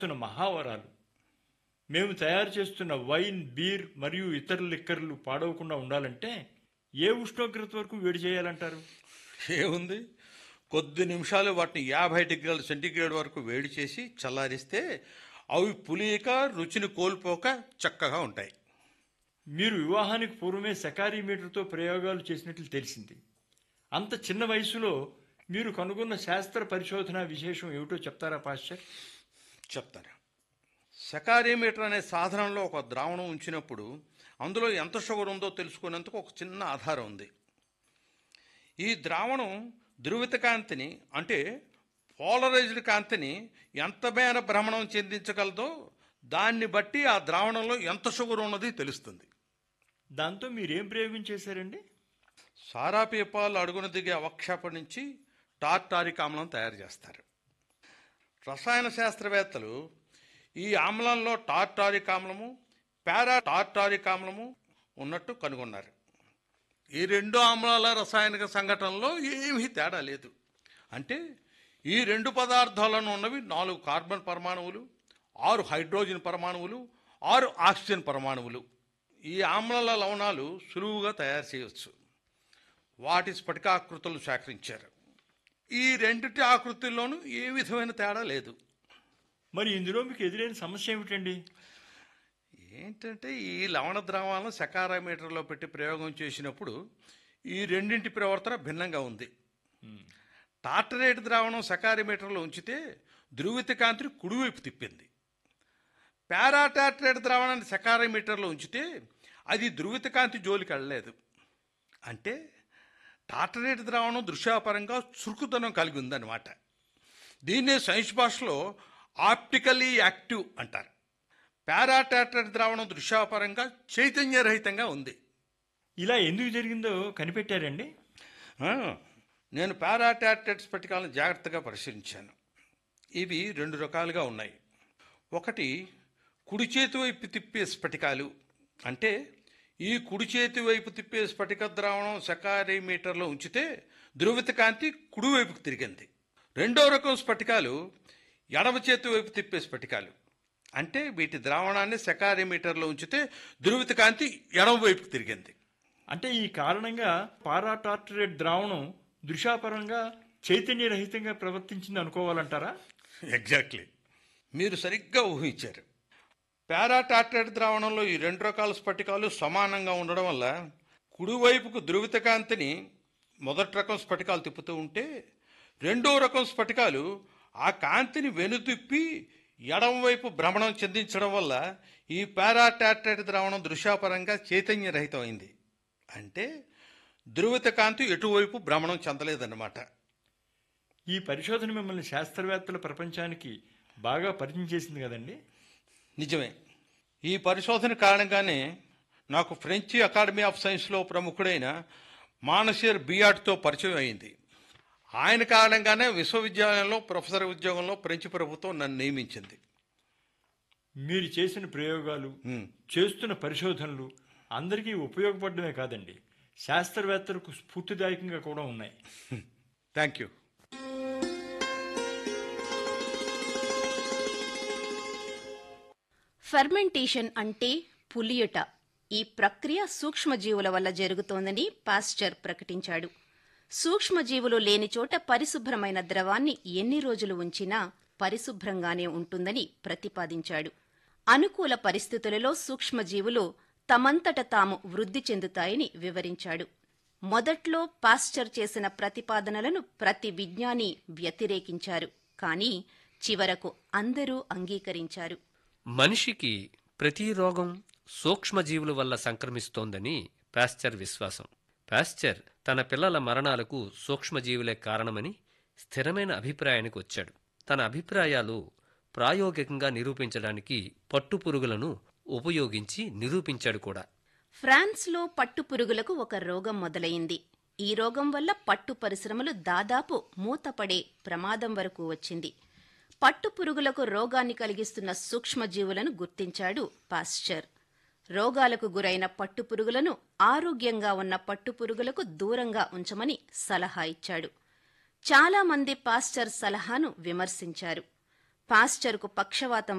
చేస్తున్న మహావరాలు మేము తయారు చేస్తున్న వైన్ బీర్ మరియు ఇతర లిక్కర్లు పాడవకుండా ఉండాలంటే ఏ ఉష్ణోగ్రత వరకు వేడి చేయాలంటారు ఏముంది కొద్ది నిమిషాలు వాటిని యాభై డిగ్రీల సెంటీగ్రేడ్ వరకు వేడి చేసి చల్లారిస్తే అవి పులియక రుచిని కోల్పోక చక్కగా ఉంటాయి మీరు వివాహానికి పూర్వమే సకారీ మీటర్తో ప్రయోగాలు చేసినట్లు తెలిసింది అంత చిన్న వయసులో మీరు కనుగొన్న శాస్త్ర పరిశోధన విశేషం ఏమిటో చెప్తారా పాశ్చర్ చెప్తాను సెకారీమీటర్ అనే సాధనంలో ఒక ద్రావణం ఉంచినప్పుడు అందులో ఎంత షుగర్ ఉందో తెలుసుకునేందుకు ఒక చిన్న ఆధారం ఉంది ఈ ద్రావణం ధృవిత కాంతిని అంటే పోలరైజ్డ్ కాంతిని ఎంత మేర భ్రమణం చెందించగలదో దాన్ని బట్టి ఆ ద్రావణంలో ఎంత షుగర్ ఉన్నది తెలుస్తుంది దాంతో మీరేం ప్రయోగం చేశారండి సారా పీపాలు అడుగున దిగే అవక్షేప నుంచి టార్టారిక్ ఆమ్లం తయారు చేస్తారు రసాయన శాస్త్రవేత్తలు ఈ ఆమ్లంలో టార్టారిక్ ఆమ్లము పారా టార్టారిక్ ఆమ్లము ఉన్నట్టు కనుగొన్నారు ఈ రెండు ఆమ్లాల రసాయనిక సంఘటనలో ఏమీ తేడా లేదు అంటే ఈ రెండు పదార్థాలను ఉన్నవి నాలుగు కార్బన్ పరమాణువులు ఆరు హైడ్రోజన్ పరమాణువులు ఆరు ఆక్సిజన్ పరమాణువులు ఈ ఆమ్లాల లవణాలు సులువుగా తయారు చేయవచ్చు వాటి స్ఫటికాకృతులు సేకరించారు ఈ రెండిటి ఆకృతుల్లోనూ ఏ విధమైన తేడా లేదు మరి ఇందులో మీకు ఎదురైన సమస్య ఏమిటండి ఏంటంటే ఈ లవణ ద్రావాలను సెకారామీటర్లో పెట్టి ప్రయోగం చేసినప్పుడు ఈ రెండింటి ప్రవర్తన భిన్నంగా ఉంది టార్టరేట్ ద్రావణం సెకారిమీటర్లో ఉంచితే ధృవిత కాంతిని కుడివైపు తిప్పింది పారాటార్టరేట్ ద్రావణాన్ని సెకారిమీటర్లో ఉంచితే అది ధృవిత కాంతి జోలికి వెళ్ళలేదు అంటే టార్టరేట్ ద్రావణం దృశ్యాపరంగా చురుకుదనం కలిగి ఉందన్నమాట దీన్నే సైన్స్ భాషలో ఆప్టికలీ యాక్టివ్ అంటారు పారాటార్టరేట్ ద్రావణం దృశ్యాపరంగా చైతన్యరహితంగా ఉంది ఇలా ఎందుకు జరిగిందో కనిపెట్టారండి ఆ, నేను పారాటార్టెడ్ స్ఫటికాలను జాగ్రత్తగా పరిశీలించాను ఇవి రెండు రకాలుగా ఉన్నాయి ఒకటి కుడి చేతి వైపు తిప్పే స్ఫటికాలు అంటే ఈ కుడి చేతి వైపు తిప్పే స్ఫటిక ద్రావణం సెకారీమీటర్లో ఉంచితే ధృవిత కాంతి కుడివైపుకు తిరిగింది రెండో రకం స్ఫటికాలు ఎడమ చేతి వైపు తిప్పే స్ఫటికాలు అంటే వీటి ద్రావణాన్ని సెకారీమీటర్లో ఉంచితే ధృవిత కాంతి ఎడమ వైపుకు తిరిగింది అంటే ఈ కారణంగా పారాటార్టరేట్ ద్రావణం దృశ్యాపరంగా చైతన్యరహితంగా ప్రవర్తించింది అనుకోవాలంటారా ఎగ్జాక్ట్లీ మీరు సరిగ్గా ఊహించారు పారాటార్టెడ్ ద్రావణంలో ఈ రెండు రకాల స్ఫటికాలు సమానంగా ఉండడం వల్ల కుడివైపుకు ధృవిత కాంతిని మొదటి రకం స్ఫటికాలు తిప్పుతూ ఉంటే రెండో రకం స్ఫటికాలు ఆ కాంతిని వెనుతిప్పి ఎడమ వైపు భ్రమణం చెందించడం వల్ల ఈ పారాటార్టెడ్ ద్రావణం దృశ్యాపరంగా చైతన్యరహితమైంది అంటే ధృవిత కాంతి ఎటువైపు భ్రమణం చెందలేదన్నమాట ఈ పరిశోధన మిమ్మల్ని శాస్త్రవేత్తల ప్రపంచానికి బాగా పరిచయం చేసింది కదండి నిజమే ఈ పరిశోధన కారణంగానే నాకు ఫ్రెంచి అకాడమీ ఆఫ్ సైన్స్లో ప్రముఖుడైన మానసియర్ బియాట్తో పరిచయం అయింది ఆయన కారణంగానే విశ్వవిద్యాలయంలో ప్రొఫెసర్ ఉద్యోగంలో ఫ్రెంచి ప్రభుత్వం నన్ను నియమించింది మీరు చేసిన ప్రయోగాలు హ్మ్. చేస్తున్న పరిశోధనలు అందరికీ ఉపయోగపడమే కాదండి శాస్త్రవేత్తలకు స్ఫూర్తిదాయకంగా కూడా ఉన్నాయి థ్యాంక్ యూ ఫెర్మెంటేషన్ అంటే పులియుట ఈ ప్రక్రియ సూక్ష్మజీవుల వల్ల జరుగుతోందని పాస్చర్ ప్రకటించాడు సూక్ష్మజీవులు లేని చోట పరిశుభ్రమైన ద్రవాన్ని ఎన్ని రోజులు ఉంచినా పరిశుభ్రంగానే ఉంటుందని ప్రతిపాదించాడు అనుకూల పరిస్థితులలో సూక్ష్మజీవులు తమంతట తాము వృద్ధి చెందుతాయని వివరించాడు మొదట్లో పాస్చర్ చేసిన ప్రతిపాదనలను ప్రతి విజ్ఞాని వ్యతిరేకించారు కానీ చివరకు అందరూ అంగీకరించారు మనిషికి ప్రతి రోగం సూక్ష్మజీవుల వల్ల సంక్రమిస్తోందని పాస్చర్ విశ్వాసం పాస్చర్ తన పిల్లల మరణాలకు సూక్ష్మజీవులే కారణమని స్థిరమైన అభిప్రాయానికి వచ్చాడు తన అభిప్రాయాలు ప్రాయోగికంగా నిరూపించడానికి పట్టుపురుగులను ఉపయోగించి నిరూపించాడు కూడా ఫ్రాన్స్లో పట్టుపురుగులకు ఒక రోగం మొదలైంది ఈ రోగం వల్ల పట్టు పరిశ్రమలు దాదాపు మూతపడే ప్రమాదం వరకు వచ్చింది పట్టుపురుగులకు రోగాన్ని కలిగిస్తున్న సూక్ష్మజీవులను గుర్తించాడు పాస్చర్ రోగాలకు గురైన పట్టుపురుగులను ఆరోగ్యంగా ఉన్న పట్టుపురుగులకు దూరంగా ఉంచమని సలహా ఇచ్చాడు చాలా మంది పాస్చర్ సలహాను విమర్శించారు పాస్చర్కు పక్షవాతం